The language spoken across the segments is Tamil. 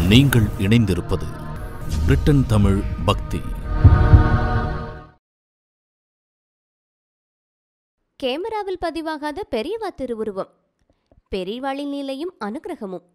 நீங்கள் இணைந்திருப்பது பிரிட்டன் தமிழ் பக்தி கேமராவில் பதிவாகாத பெரியவா திருவுருவம் பெரியவாளின் நீலையும் அனுக்கிரகமும்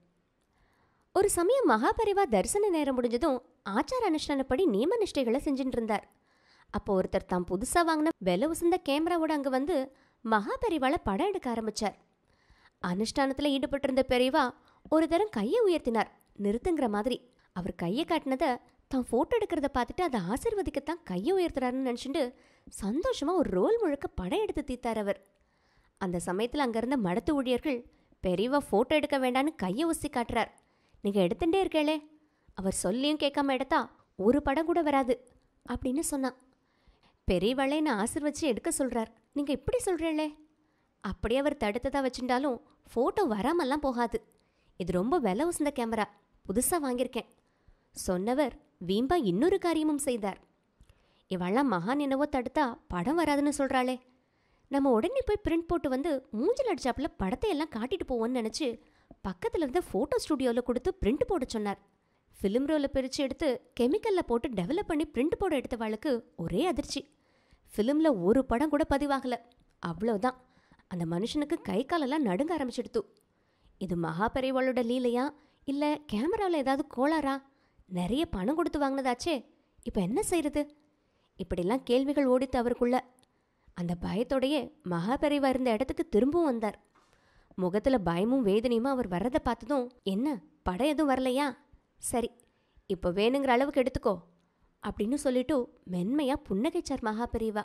ஒரு சமயம் மகாபெரிவா தரிசன நேரம் முடிஞ்சதும் ஆச்சார அனுஷ்டானப்படி நியம நிஷ்டைகளை செஞ்சுட்டு இருந்தார் அப்போ ஒருத்தர் தாம் புதுசா வாங்கின விலை உசந்த கேமராவோட அங்க வந்து மகாபெரிவாளை படம் எடுக்க ஆரம்பிச்சார் அனுஷ்டானத்துல ஈடுபட்டிருந்த பெரியவா ஒரு தரம் கையை உயர்த்தினார் நிறுத்துங்கிற மாதிரி அவர் கையை காட்டினத தான் போட்டோ எடுக்கிறத பார்த்துட்டு அதை ஆசீர்வதிக்கத்தான் கையை உயர்த்துறாருன்னு நினச்சிட்டு சந்தோஷமா ஒரு ரோல் முழுக்க படம் எடுத்து தீத்தார் அவர் அந்த சமயத்தில் அங்க இருந்த மடத்து ஊழியர்கள் பெரியவா போட்டோ எடுக்க வேண்டான்னு கையை உசி காட்டுறார் நீங்க எடுத்துட்டே இருக்கேளே அவர் சொல்லியும் கேட்காம எடுத்தா ஒரு படம் கூட வராது அப்படின்னு சொன்னான் பெரியவளை நான் ஆசிர்வச்சு எடுக்க சொல்றார் நீங்க இப்படி சொல்றீங்களே அப்படியே அவர் தடுத்ததா வச்சுட்டாலும் ஃபோட்டோ வராமல்லாம் போகாது இது ரொம்ப விலை உசந்த கேமரா புதுசாக வாங்கியிருக்கேன் சொன்னவர் வீம்பா இன்னொரு காரியமும் செய்தார் இவெல்லாம் மகான் என்னவோ தடுத்தா படம் வராதுன்னு சொல்கிறாளே நம்ம உடனே போய் பிரிண்ட் போட்டு வந்து மூஞ்சில் அடிச்சாப்புல படத்தை எல்லாம் காட்டிட்டு போவோன்னு நினச்சி பக்கத்தில் இருந்த ஃபோட்டோ ஸ்டுடியோவில் கொடுத்து பிரிண்ட் போட சொன்னார் ஃபிலிம் ரோலை பிரித்து எடுத்து கெமிக்கலில் போட்டு டெவலப் பண்ணி பிரிண்ட் போட எடுத்தவாளுக்கு ஒரே அதிர்ச்சி ஃபிலிமில் ஒரு படம் கூட பதிவாகலை அவ்வளோதான் அந்த மனுஷனுக்கு கை காலெல்லாம் நடுங்க ஆரம்பிச்சிடுத்து இது மகாபெரிவாளோட லீலையா இல்லை கேமராவில் ஏதாவது கோளாரா நிறைய பணம் கொடுத்து வாங்கினதாச்சே இப்போ என்ன செய்யறது இப்படிலாம் கேள்விகள் ஓடித்து அவருக்குள்ள அந்த பயத்தோடையே மகாபெரிவா இருந்த இடத்துக்கு திரும்பவும் வந்தார் முகத்தில் பயமும் வேதனையுமா அவர் வர்றதை பார்த்ததும் என்ன படம் எதுவும் வரலையா சரி இப்போ வேணுங்கிற அளவுக்கு எடுத்துக்கோ அப்படின்னு சொல்லிட்டு மென்மையா புன்னகைச்சார் மகாபெரிவா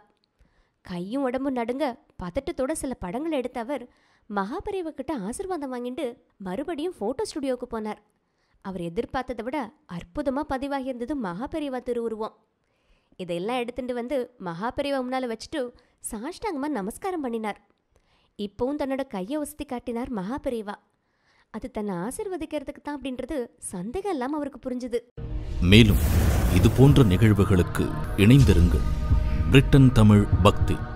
கையும் உடம்பும் நடுங்க பதட்டத்தோட சில படங்களை எடுத்த அவர் மகாபெரிவா கிட்ட ஆசீர்வாதம் வாங்கிட்டு மறுபடியும் ஃபோட்டோ ஸ்டுடியோவுக்கு போனார் அவர் எதிர்பார்த்ததை விட அற்புதமாக பதிவாகியிருந்தது மகாபெரிவா திருவுருவம் இதையெல்லாம் எடுத்துட்டு வந்து மகாபெரிவா முன்னால் வச்சுட்டு சாஷ்டாங்கமாக நமஸ்காரம் பண்ணினார் இப்போவும் தன்னோட கையை உசத்தி காட்டினார் மகாபெரிவா அது தன்னை ஆசீர்வதிக்கிறதுக்கு தான் அப்படின்றது சந்தேகம் இல்லாமல் அவருக்கு புரிஞ்சுது மேலும் இது போன்ற நிகழ்வுகளுக்கு இணைந்திருங்கள் பிரிட்டன் தமிழ் பக்தி